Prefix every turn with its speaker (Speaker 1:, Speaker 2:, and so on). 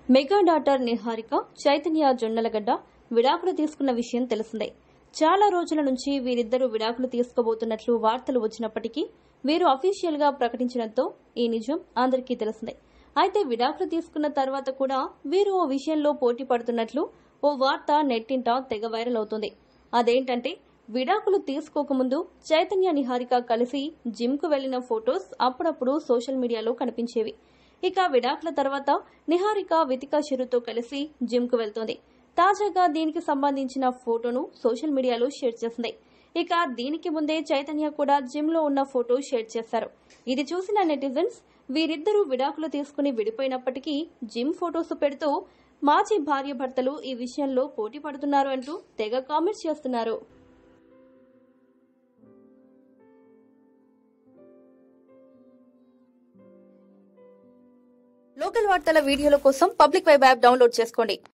Speaker 1: mega daughter Niharika Chaitanya Jonnalagadda విడాకులు తీసుకున్న విషయం తెలిసిందే చాలా రోజుల నుంచి వీరిద్దరూ విడాకులు తీసుకోబోతున్నట్లు వార్తలు వచ్చినప్పటికీ వీరు అఫీషియల్ గా ప్రకటించడంతో ఈ నిజం అందరికీ తెలిసిందే అయితే విడాకులు తీసుకున్న తర్వాత కూడా వీరు ఓ విషయంలో పోటీ పడుతున్నట్లు ఓ వార్త నెట్టింట తెగ వైరల్ అవుతుంది అదేంటంటే విడాకులు తీసుకోకముందు చైతన్య నిహారిక కలిసి జిమ్ కు వెళ్లిన ఫొటోస్ అప్పుడప్పుడు సోషల్ మీడియాలో కనిపించేవి ఇక విడాకుల తర్వాత నిహారిక వితికా చిరుతో కలిసి జిమ్ కు వెళ్తోంది తాజాగా దీనికి సంబంధించిన ఫోటోను సోషల్ మీడియాలో షేర్ చేసింది ఇక దీనికి ముందే చైతన్య కూడా జిమ్ లో ఉన్న ఫోటో షేర్ చేశారు ఇది చూసిన నెటిజన్స్ వీరిద్దరూ విడాకులు తీసుకుని విడిపోయినప్పటికీ జిమ్ ఫోటోస్ పెడుతూ మాజీ భార్య భర్తలు ఈ విషయంలో పోటీ పడుతున్నారు అంటూ తెగ కామెంట్స్ చేస్తున్నారు లోకల్ వార్తల వీడియోల కోసం పబ్లిక్ వెబ్ యాప్ డౌన్లోడ్ చేసుకోండి